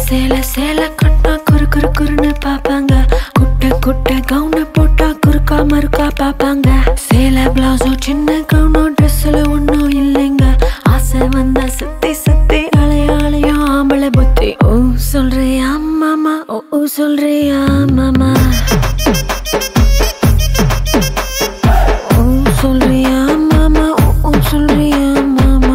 சேல சேல கட்டா குறு குறு குறுன்னு பாப்பாங்க குட்ட குட்ட கவுன போட்டா குறுக்கா மறுக்கா பாப்பாங்க சேல பிளவுஸோ சின்ன கவுனோ ட்ரெஸ்ல ஒன்றும் இல்லைங்க ஆசை வந்தா சுத்தி சுத்தி அலைய அலையோ ஆம்பளை புத்தி ஓ சொல்றியா மாமா ஓ ஓ சொல்றியா மாமா ஓ சொல்றியா மாமா ஓ ஓ சொல்றியா மாமா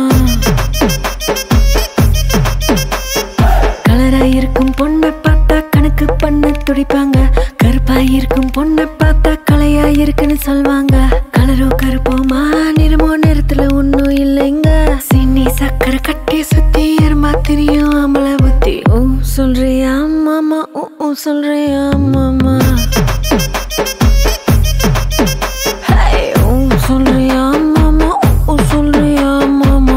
கலரா இருக்கும் பொண்ணை பார்த்தா கணக்கு பண்ண துடிப்பாங்க கருப்பா இருக்கும் பொண்ணை பார்த்தா கலையா இருக்குன்னு சொல்வாங்க கலரோ கருப்போமா நிறமோ நிறத்துல ஒண்ணும் இல்லைங்க சீனி சக்கரை கட்டி சுத்தி எருமா தெரியும் அமல புத்தி ஓ சொல்றியா மாமா ஓ ஓ சொல்றியா மாமா ஹே, ஓ சொல்றியா மாமா ஓ ஓ சொல்றியா மாமா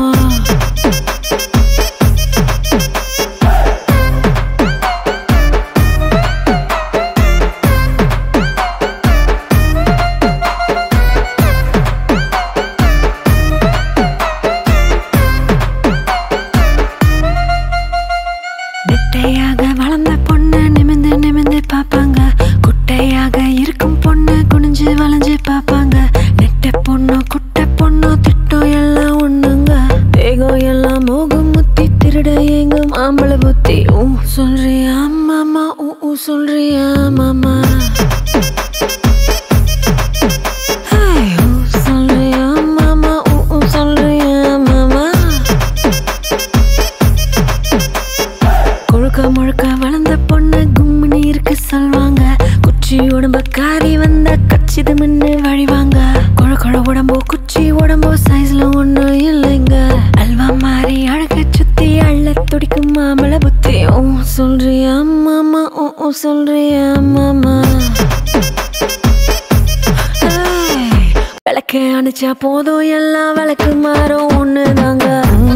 நெட்டையாக வளர்ந்த பொண்ணு நிமிந்து நிமிந்து பார்ப்பாங்க குட்டையாக இருக்கும் பொண்ணு குனிஞ்சு வளைஞ்சு பார்ப்பாங்க நெட்ட பொண்ணு குட்டை பொண்ணு திட்டம் எல்லாம் ஒண்ணுங்க தேகம் எல்லாம் மோகம் முத்தி திருட எங்கும் ஆம்பளை புத்தி ஊ சொல்றியா மாமா ஊ ஊ சொல்றியா மாமா ஹேய், ஊ சொல்றியா மாமா ஊ ஊ சொல்றியா மாமா கொழுக்க முழுக்க வளர்ந்த பொண்ணு கும்மினி இருக்கு சொல்வாங்க குச்சி உடம்ப காரி வந்த கச்சிது மின்னு வழிவாங்க கொழ கொழ உடம்போ குச்சி உடம்போ சைஸ்ல ஒண்ணும் இல்லைங்க அல்வா மாறி அழக சுத்தி அள்ள துடிக்கும் மாமள புத்தி ஓ சொல்றியா மாமா ஓ ஓ சொல்றியா மாமா ஏய், விளக்கு அணைச்சா போதும் எல்லாம் விளக்கு மாறும் ஒண்ணுதாங்க